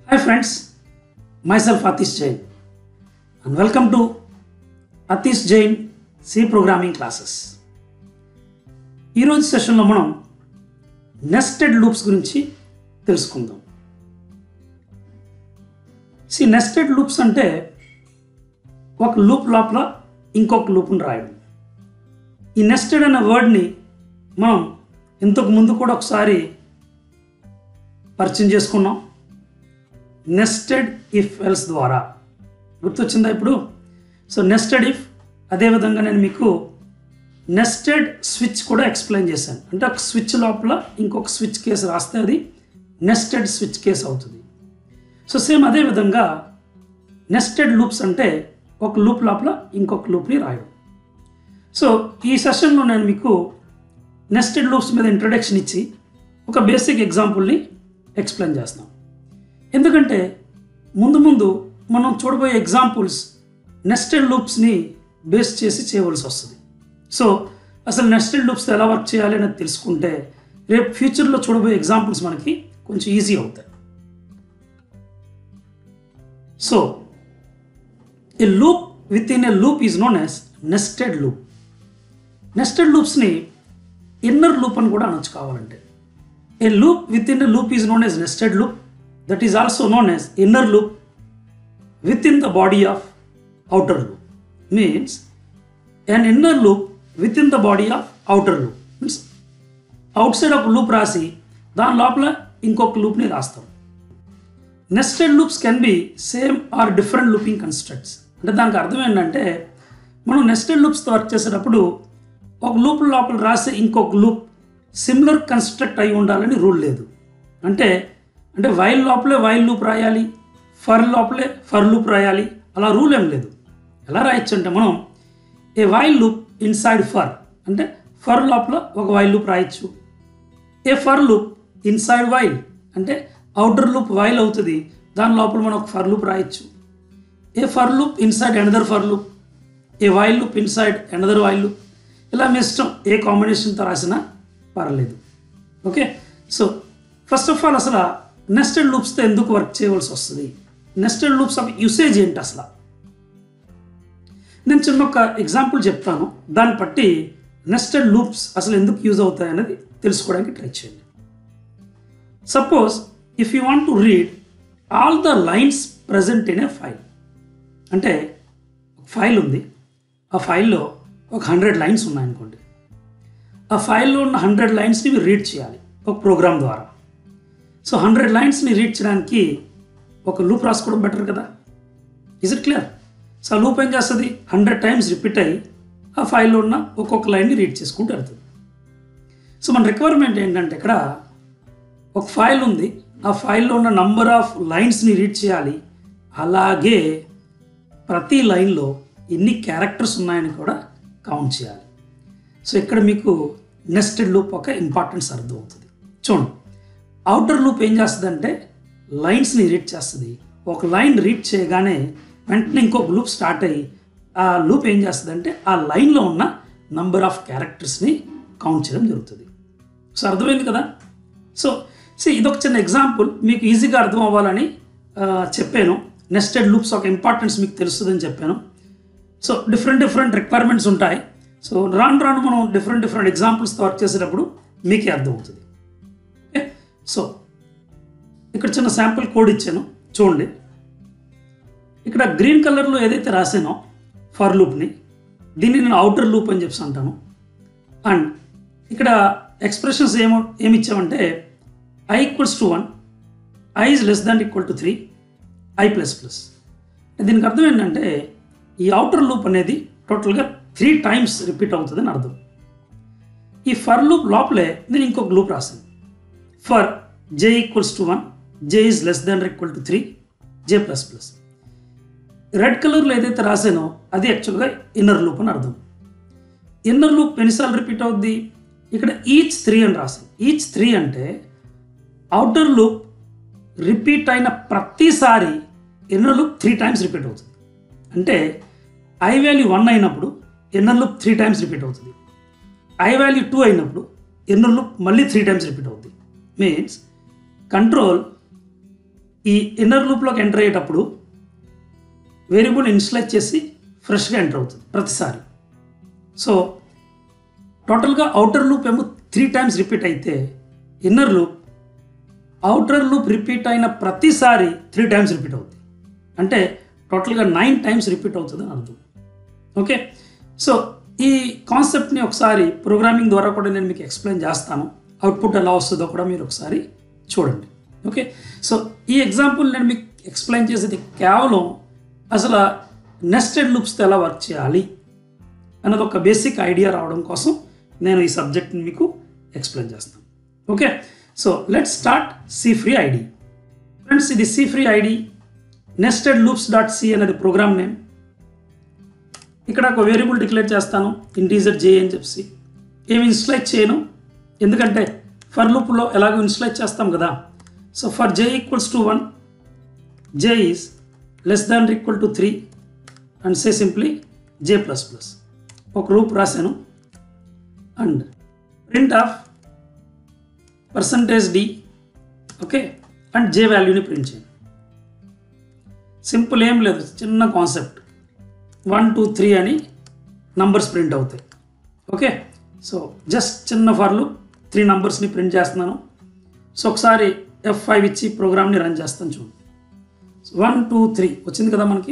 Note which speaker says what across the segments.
Speaker 1: Hi friends, myself Atish Jain and welcome to Atish Jain C programming classes ఈరోజు సెషన్లో మనం nested loops గురించి తెలుసుకుందాం సి నెస్టెడ్ లూప్స్ అంటే ఒక లూప్ లోపల ఇంకొక లూప్ని రాయడం ఈ నెస్టెడ్ అనే వర్డ్ని మనం ఇంతకు ముందు కూడా ఒకసారి పరిచయం చేసుకున్నాం నెస్టెడ్ ఇఫ్ ఎల్స్ ద్వారా గుర్తొచ్చిందా ఇప్పుడు సో నెస్టెడ్ ఇఫ్ అదేవిధంగా నేను మీకు నెస్టెడ్ స్విచ్ కూడా ఎక్స్ప్లెయిన్ చేశాను అంటే ఒక స్విచ్ లోపల ఇంకొక స్విచ్ కేసు రాస్తే అది నెస్టెడ్ స్విచ్ కేసు అవుతుంది సో సేమ్ అదే విధంగా నెస్టెడ్ లూప్స్ అంటే ఒక లూప్ లోపల ఇంకొక లూప్ని రాయడం సో ఈ సెషన్లో నేను మీకు నెస్టెడ్ లూప్స్ మీద ఇంట్రడక్షన్ ఇచ్చి ఒక బేసిక్ ఎగ్జాంపుల్ని ఎక్స్ప్లెయిన్ చేస్తాం ఎందుకంటే ముందు ముందు మనం చూడబోయే ఎగ్జాంపుల్స్ నెస్టెడ్ లూప్స్ని బేస్ చేసి చేయవలసి వస్తుంది సో అసలు నెస్టెడ్ లూప్స్ ఎలా వర్క్ చేయాలి అనేది తెలుసుకుంటే రేపు ఫ్యూచర్లో చూడబోయే ఎగ్జాంపుల్స్ మనకి కొంచెం ఈజీ అవుతాయి so a loop within a loop is known as nested loop nested లూప్స్ని ఇన్నర్ లూప్ అని కూడా అనొచ్చు కావాలంటే a loop within a loop is known as nested loop that is also known as inner loop within the body of outer loop means an inner loop within the body of outer loop means outside ఒక loop రాసి దాని లోపల ఇంకొక లూప్ని రాస్తాం nested loops can be same or different looping constructs అంటే దానికి అర్థం ఏంటంటే మనం నెస్టెడ్ లూప్స్తో వర్క్ చేసేటప్పుడు ఒక లూప్ లోపల రాసి ఇంకొక లూప్ సిమిలర్ కన్స్ట్రక్ట్ అయి ఉండాలని రూల్ లేదు అంటే అంటే వైల్ లోపలే వైల్ లూప్ రాయాలి ఫర్ లోపలే ఫర్ లూప్ రాయాలి అలా రూల్ ఏం లేదు ఎలా రాయొచ్చు అంటే మనం a while loop inside for అంటే ఫర్ లోపల ఒక వైల్ లూప్ రాయొచ్చు a for loop inside while అంటే అవుటర్ లూప్ వైల్ అవుతుంది దాని లోపల మనం ఒక ఫర్ లూప్ రాయొచ్చు a for loop inside another for loop a while loop inside another while loop ఇలా మీ ఇష్టం ఏ కాంబినేషన్తో రాసినా పర్లేదు okay so first of all అసలు నెస్టెడ్ లూప్స్తో ఎందుకు వర్క్ చేయవలసి వస్తుంది నెస్టెడ్ లూప్స్ ఆఫ్ యూసేజ్ ఏంటి అసలు నేను చిన్న ఒక ఎగ్జాంపుల్ చెప్తాను దాన్ని బట్టి నెస్టెడ్ లూప్స్ అసలు ఎందుకు యూజ్ అవుతాయి అనేది తెలుసుకోవడానికి ట్రై చేయండి suppose if you want to read all the lines present in a file అంటే ఒక ఫైల్ ఉంది ఆ ఫైల్లో ఒక హండ్రెడ్ లైన్స్ ఉన్నాయనుకోండి ఆ ఫైల్లో ఉన్న హండ్రెడ్ లైన్స్ని మీరు రీడ్ చేయాలి ఒక ప్రోగ్రామ్ ద్వారా సో హండ్రెడ్ లైన్స్ని రీడ్ చేయడానికి ఒక లూప్ రాసుకోవడం బెటర్ కదా ఇజ్ ఇట్ క్లియర్ సో ఆ లూప్ ఏం చేస్తుంది హండ్రెడ్ టైమ్స్ రిపీట్ అయ్యి ఆ ఫైల్లో ఉన్న ఒక్కొక్క లైన్ని రీడ్ చేసుకుంటూ వెళ్తుంది సో మన రిక్వైర్మెంట్ ఏంటంటే ఇక్కడ ఒక ఫైల్ ఉంది ఆ ఫైల్లో ఉన్న నంబర్ ఆఫ్ లైన్స్ని రీడ్ చేయాలి అలాగే ప్రతి లైన్లో ఎన్ని క్యారెక్టర్స్ ఉన్నాయని కూడా కౌంట్ చేయాలి సో ఇక్కడ మీకు నెస్టెడ్ లూప్ ఒక ఇంపార్టెన్స్ అర్థమవుతుంది చూడండి అవుటర్ లూప్ ఏం చేస్తుందంటే లైన్స్ని రీడ్ చేస్తుంది ఒక లైన్ రీడ్ చేయగానే వెంటనే ఇంకొక లూప్ స్టార్ట్ అయ్యి ఆ లూప్ ఏం చేస్తుందంటే ఆ లైన్లో ఉన్న నంబర్ ఆఫ్ క్యారెక్టర్స్ని కౌంట్ చేయడం జరుగుతుంది సో అర్థమైంది కదా సో సి ఇదొక చిన్న ఎగ్జాంపుల్ మీకు ఈజీగా అర్థం అవ్వాలని ఆ, చెప్పాను నెస్టెడ్ లూప్స్ ఒక ఇంపార్టెన్స్ మీకు తెలుస్తుందని చెప్పాను సో డిఫరెంట్ డిఫరెంట్ రిక్వైర్మెంట్స్ ఉంటాయి సో రాను రాను మనం డిఫరెంట్ డిఫరెంట్ ఎగ్జాంపుల్స్తో వర్క్ చేసేటప్పుడు మీకే అర్థమవుతుంది ఓకే సో ఇక్కడ చిన్న శాంపుల్ కోడ్ ఇచ్చాను చూడండి ఇక్కడ గ్రీన్ కలర్లో ఏదైతే రాసానో ఫర్ లూప్ని దీన్ని నేను అవుటర్ లూప్ అని చెప్పి అంటాను అండ్ ఇక్కడ ఎక్స్ప్రెషన్స్ ఏమో ఏమి ఇచ్చామంటే i equals to one i is less than equal to three i plus plus దీనికి అర్థం ఏంటంటే ఈ అవుటర్ లూప్ అనేది టోటల్గా త్రీ టైమ్స్ రిపీట్ అవుతుందని అర్థం ఈ ఫర్ లూప్ లోపలే నేను ఇంకొక లూప్ రాశాను for j equals to one j is less than equal to three j plus plus red కలర్లో ఏదైతే రాసానో అది యాక్చువల్గా ఇన్నర్ లూప్ అని అర్థం ఇన్నర్ లూప్ ఎన్నిసార్లు రిపీట్ అవుద్ది ఇక్కడ ఈచ్ త్రీ అని రాసాను ఈచ్ త్రీ అంటే అవుటర్ లూప్ రిపీట్ అయిన ప్రతిసారి inner loop three times repeat అవుతుంది అంటే ఐ వాల్యూ వన్ అయినప్పుడు inner loop three times repeat అవుతుంది ఐ వాల్యూ టూ అయినప్పుడు ఇన్నర్ లూప్ మళ్ళీ త్రీ టైమ్స్ రిపీట్ అవుతుంది మీన్స్ కంట్రోల్ ఈ ఇన్నర్ లూప్లోకి ఎంటర్ అయ్యేటప్పుడు వేరియబుల్ ఇన్స్లైజ్ చేసి ఫ్రెష్గా ఎంటర్ అవుతుంది ప్రతిసారి సో టోటల్గా అవుటర్ లూప్ ఏమో త్రీ టైమ్స్ రిపీట్ అయితే inner loop outer loop repeat అయిన ప్రతిసారి త్రీ టైమ్స్ రిపీట్ అవుతుంది అంటే టోటల్గా నైన్ టైమ్స్ రిపీట్ అవుతుంది అని అర్థం ఓకే సో ఈ కాన్సెప్ట్ని ఒకసారి ప్రోగ్రామింగ్ ద్వారా కూడా నేను మీకు ఎక్స్ప్లెయిన్ చేస్తాను అవుట్పుట్ ఎలా వస్తుందో కూడా మీరు ఒకసారి చూడండి ఓకే సో ఈ ఎగ్జాంపుల్ నేను మీకు ఎక్స్ప్లెయిన్ చేసేది కేవలం అసలు నెస్టెడ్ లూప్స్తో ఎలా వర్క్ చేయాలి అన్నది ఒక బేసిక్ ఐడియా రావడం కోసం నేను ఈ సబ్జెక్ట్ని మీకు ఎక్స్ప్లెయిన్ చేస్తాను okay so let start C free IDE friends ఇది C free IDE nested loops dot C అనేది ప్రోగ్రామ్ నేమ్ ఇక్కడ ఒక వేరియబుల్ డిక్లేర్ చేస్తాను ఇంటీజర్ జే అని చెప్పి ఏమి ఇన్స్లైజ్ చేయను ఎందుకంటే ఫర్ లూప్లో ఎలాగో ఇన్స్లైజ్ చేస్తాం కదా so for j equals to one j is less than equal to three and say simply j plus plus ఒక రూప్ రాశాను and printf percentage d okay and j వాల్యూని ప్రింట్ చేయండి simple ఏం లేదు చిన్న concept one two three అని numbers print అవుతాయి okay so just చిన్న ఫర్లు త్రీ నంబర్స్ని ప్రింట్ చేస్తున్నాను సో ఒకసారి ఎఫ్ ఫైవ్ ఇచ్చి ప్రోగ్రామ్ని రన్ చేస్తాను చూడండి వన్ టూ త్రీ వచ్చింది కదా మనకి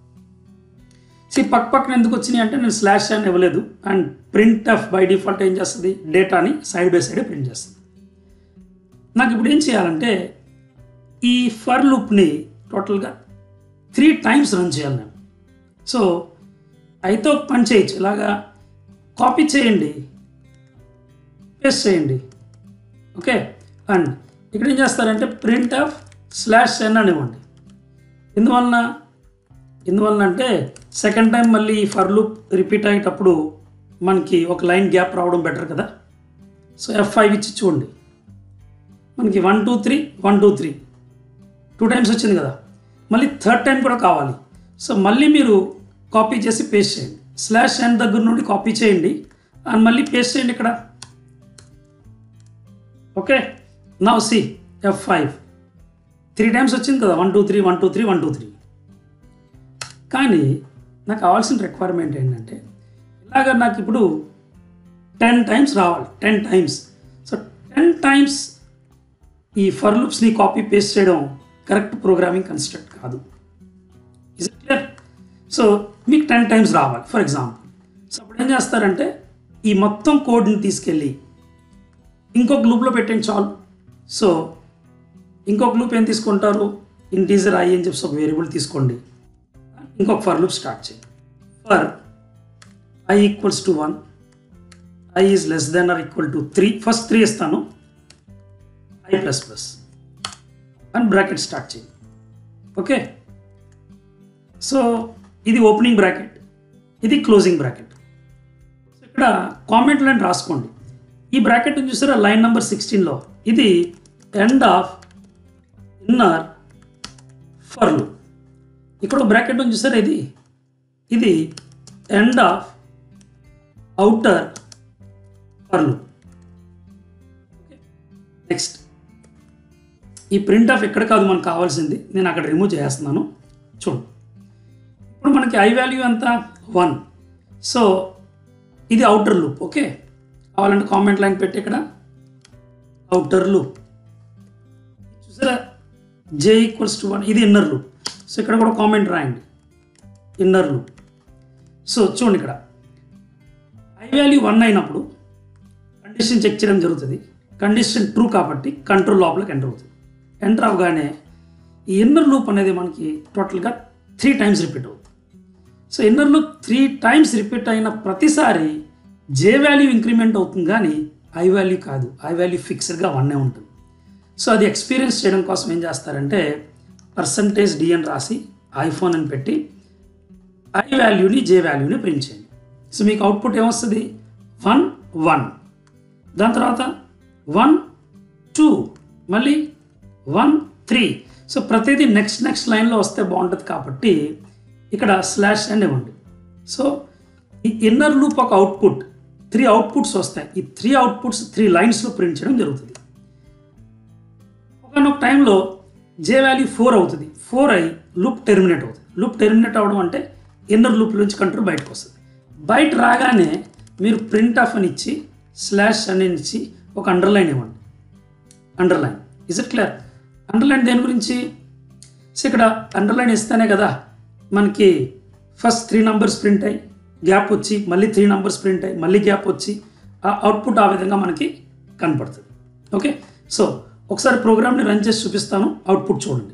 Speaker 1: సి పక్క పక్కన ఎందుకు వచ్చినాయి అంటే నేను స్లాష్ అని ఇవ్వలేదు and printf by default ఏం చేస్తుంది డేటాని సైడ్ బై సైడ్ ప్రింట్ చేస్తుంది నాకు ఇప్పుడు ఏం చేయాలంటే ఈ ఫర్ లూప్ని టోటల్గా త్రీ టైమ్స్ రన్ చేయాలి నేను సో అయితే ఒక పని చేయొచ్చు ఇలాగా కాపీ చేయండి పేస్ట్ చేయండి ఓకే అండ్ ఇక్కడ ఏం చేస్తారంటే ప్రింట్ ఆఫ్ స్లాష్ ఎన్ అని ఇవ్వండి ఎందువలన ఎందువలన అంటే సెకండ్ టైం మళ్ళీ ఈ ఫర్ లూప్ రిపీట్ అయ్యేటప్పుడు మనకి ఒక లైన్ గ్యాప్ రావడం బెటర్ కదా సో ఎఫ్ ఫైవ్ ఇచ్చి చూడండి మనకి one two three one two three two times వచ్చింది కదా మళ్ళీ థర్డ్ టైం కూడా కావాలి సో మళ్ళీ మీరు కాపీ చేసి పేస్ట్ చేయండి స్లాష్ ఎన్ దగ్గర నుండి కాపీ చేయండి అండ్ మళ్ళీ పేస్ట్ చేయండి ఇక్కడ okay now see F five three times వచ్చింది కదా one two three one two three one two three కానీ నాకు కావాల్సిన రిక్వైర్మెంట్ ఏంటంటే ఇలాగ నాకు ఇప్పుడు టెన్ టైమ్స్ రావాలి ten times so ten times ఈ ఫర్ లూప్స్ని కాపీ పేస్ట్ చేయడం కరెక్ట్ ప్రోగ్రామింగ్ కన్స్ట్రక్ట్ కాదు ఇస్ ఇట్ క్లియర్ సో మీకు టెన్ టైమ్స్ రావాలి ఫర్ ఎగ్జాంపుల్ సో అప్పుడు ఏం చేస్తారంటే ఈ మొత్తం కోడ్ని తీసుకెళ్ళి ఇంకొక లూప్లో పెట్టండి చాలు సో ఇంకొక లూప్ ఏం తీసుకుంటారు ఇంటీజర్ ఐ అని చెప్పి ఒక వేరియబుల్ తీసుకోండి ఇంకొక ఫర్ లూప్ స్టార్ట్ చేయండి for i equals to one i is less than or equal to three first three ఇస్తాను i plus plus and bracket start చేయండి ఓకే సో ఇది ఓపెనింగ్ బ్రాకెట్ ఇది క్లోజింగ్ బ్రాకెట్ సో ఇక్కడ comment line రాసుకోండి ఈ bracket చూసారా line number సిక్స్టీన్లో ఇది ఎండ్ ఆఫ్ ఇన్నర్ ఫర్లు ఇక్కడ బ్రాకెట్ ఉంది చూసారా ఇది ఇది ఎండ్ ఆఫ్ అవుటర్ ఫర్లు నెక్స్ట్ ఈ ప్రింట్ ఆఫ్ ఎక్కడ కాదు మనకు కావాల్సింది నేను అక్కడ రిమూవ్ చేస్తున్నాను చూడు ఇప్పుడు మనకి ఐ వాల్యూ ఎంత వన్ సో ఇది అవుటర్ లూప్ ఓకే కావాలంటే కామెంట్ లైన్ పెట్టి ఇక్కడ అవుటర్ లూప్ చూసారా జే ఈక్వల్స్ టు వన్ ఇది ఇన్నర్ లూప్ సో ఇక్కడ కూడా కామెంట్ రాయండి ఇన్నర్ లూప్ సో చూడండి ఇక్కడ ఐ వాల్యూ వన్ అయినప్పుడు కండిషన్ చెక్ చేయడం జరుగుతుంది కండిషన్ ట్రూ కాబట్టి కంట్రోల్ లోపలికి ఎంటర్ అవుతుంది ఎంటర్ అవగానే ఈ ఇన్నర్ లూప్ అనేది మనకి టోటల్గా త్రీ టైమ్స్ రిపీట్ అవుతుంది so inner loop three times repeat అయిన ప్రతిసారి జే వాల్యూ ఇంక్రిమెంట్ అవుతుంది కానీ ఐ వాల్యూ కాదు ఐ వాల్యూ ఫిక్స్డ్గా వన్నే ఉంటుంది సో అది ఎక్స్పీరియన్స్ చేయడం కోసం ఏం చేస్తారంటే పర్సంటేజ్ డి అని రాసి ఐఫోన్ అని పెట్టి ఐ వాల్యూని జే వాల్యూని ప్రింట్ చేయండి సో మీకు అవుట్పుట్ ఏమొస్తుంది వన్ వన్ దాని తర్వాత వన్ టూ మళ్ళీ వన్ త్రీ సో ప్రతిదీ నెక్స్ట్ నెక్స్ట్ లైన్లో వస్తే బాగుంటుంది కాబట్టి ఇక్కడ స్లాష్ అని ఇవ్వండి సో ఈ ఇన్నర్ లూప్ ఒక అవుట్పుట్ త్రీ అవుట్పుట్స్ వస్తాయి ఈ త్రీ అవుట్పుట్స్ త్రీ లైన్స్లో ప్రింట్ చేయడం జరుగుతుంది ఒకనొక టైంలో జే వాల్యూ ఫోర్ అవుతుంది ఫోర్ అయి లూప్ టెర్మినేట్ అవుతుంది లూప్ టెర్మినేట్ అవ్వడం అంటే ఇన్నర్ లూప్ నుంచి కంట్రోల్ బయటకు వస్తుంది బయట రాగానే మీరు ప్రింట్ ఆఫ్ అని ఇచ్చి స్లాష్ అని ఇచ్చి ఒక అండర్లైన్ ఇవ్వండి underline is it clear underline దేని గురించి సో ఇక్కడ అండర్లైన్ ఇస్తేనే కదా మనకి ఫస్ట్ త్రీ నంబర్స్ ప్రింట్ అయ్యి గ్యాప్ వచ్చి మళ్ళీ త్రీ నంబర్స్ ప్రింట్ అయ్యి మళ్ళీ గ్యాప్ వచ్చి ఆ అవుట్పుట్ ఆ విధంగా మనకి కనపడుతుంది ఓకే సో ఒకసారి ప్రోగ్రామ్ని రన్ చేసి చూపిస్తాను అవుట్పుట్ చూడండి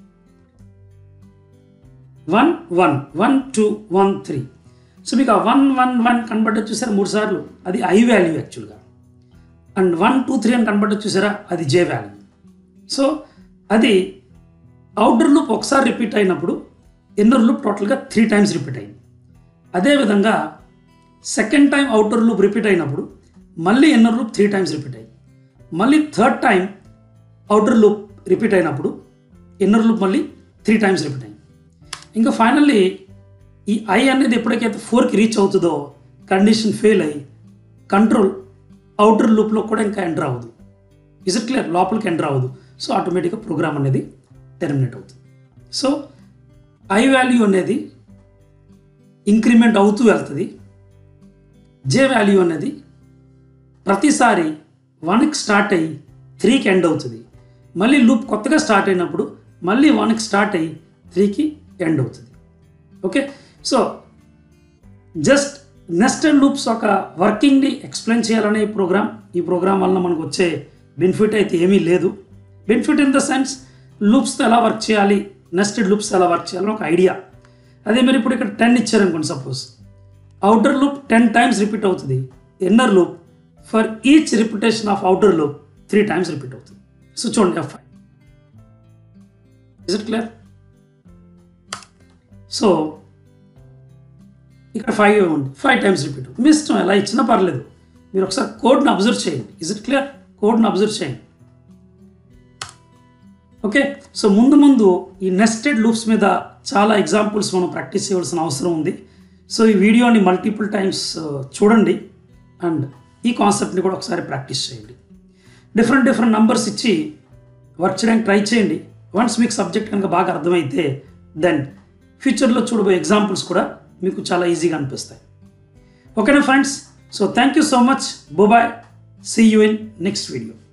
Speaker 1: one one one two one three so మీకు ఆ వన్ వన్ వన్ కనబడ్డది చూసారా మూడు సార్లు అది ఐ వాల్యూ యాక్చువల్గా అండ్ వన్ టూ త్రీ అని కనబడ్డది చూసారా అది జే వాల్యూ సో అది అవుటర్ లూప్ ఒకసారి రిపీట్ అయినప్పుడు ఇన్నర్ లూప్ టోటల్గా త్రీ టైమ్స్ రిపీట్ అయింది అదేవిధంగా second time outer loop repeat అయినప్పుడు మళ్ళీ inner loop three times repeat అయింది మళ్ళీ third time outer loop repeat అయినప్పుడు ఇన్నర్ లూప్ మళ్ళీ త్రీ టైమ్స్ రిపీట్ అయింది ఇంకా ఫైనల్లీ ఈ ఐ అనేది ఎప్పటికైతే ఫోర్కి రీచ్ అవుతుందో కండిషన్ ఫెయిల్ అయ్యి కంట్రోల్ అవుటర్ లూప్లో కూడా ఇంకా ఎంటర్ అవ్వదు ఇస్ ఇట్ క్లియర్ లోపలికి ఎంటర్ అవ్వదు సో ఆటోమేటిక్గా ప్రోగ్రామ్ అనేది టెర్మినేట్ అవుతుంది సో ఐ వాల్యూ అనేది ఇంక్రిమెంట్ అవుతూ వెళ్తుంది జే వాల్యూ అనేది ప్రతిసారి వన్కి స్టార్ట్ అయ్యి త్రీకి ఎండ్ అవుతుంది మళ్ళీ లూప్ కొత్తగా స్టార్ట్ అయినప్పుడు మళ్ళీ వన్కి స్టార్ట్ అయ్యి త్రీకి ఎండ్ అవుతుంది okay so just nested loops ఒక వర్కింగ్ని ఎక్స్ప్లెయిన్ చేయాలనే ఈ ప్రోగ్రామ్ ఈ ప్రోగ్రామ్ వలన మనకు వచ్చే బెనిఫిట్ అయితే ఏమీ లేదు బెనిఫిట్ ఇన్ ద సెన్స్ లూప్స్తో ఎలా వర్క్ చేయాలి నెస్టెడ్ లూప్స్ ఎలా వర్క్ చేయాలని ఒక ఐడియా అదే మీరు ఇప్పుడు ఇక్కడ టెన్ ఇచ్చారనుకోండి suppose outer loop ten times repeat అవుతుంది inner loop for each repetition of outer loop three times repeat అవుతుంది సో చూడండి F five is it clear so ఇక్కడ ఫైవ్ ఇవ్వండి ఫైవ్ టైమ్స్ రిపీట్ మీ ఇష్టం ఎలా ఇచ్చినా పర్లేదు మీరు ఒకసారి కోడ్ని అబ్జర్వ్ చేయండి ఇస్ ఇట్ క్లియర్ కోడ్ని అబ్జర్వ్ చేయండి ఓకే సో ముందు ముందు ఈ నెస్టెడ్ లూప్స్ మీద చాలా ఎగ్జాంపుల్స్ మనం ప్రాక్టీస్ చేయవలసిన అవసరం ఉంది సో ఈ వీడియోని మల్టిపుల్ టైమ్స్ చూడండి అండ్ ఈ కాన్సెప్ట్ని కూడా ఒకసారి ప్రాక్టీస్ చేయండి డిఫరెంట్ డిఫరెంట్ నంబర్స్ ఇచ్చి వర్క్ చేయడానికి ట్రై చేయండి వన్స్ మీకు సబ్జెక్ట్ కనుక బాగా అర్థమైతే దెన్ ఫ్యూచర్లో చూడబోయే ఎగ్జాంపుల్స్ కూడా మీకు చాలా ఈజీగా అనిపిస్తాయి ఓకేనా friends so thank you so much bye bye see you in next video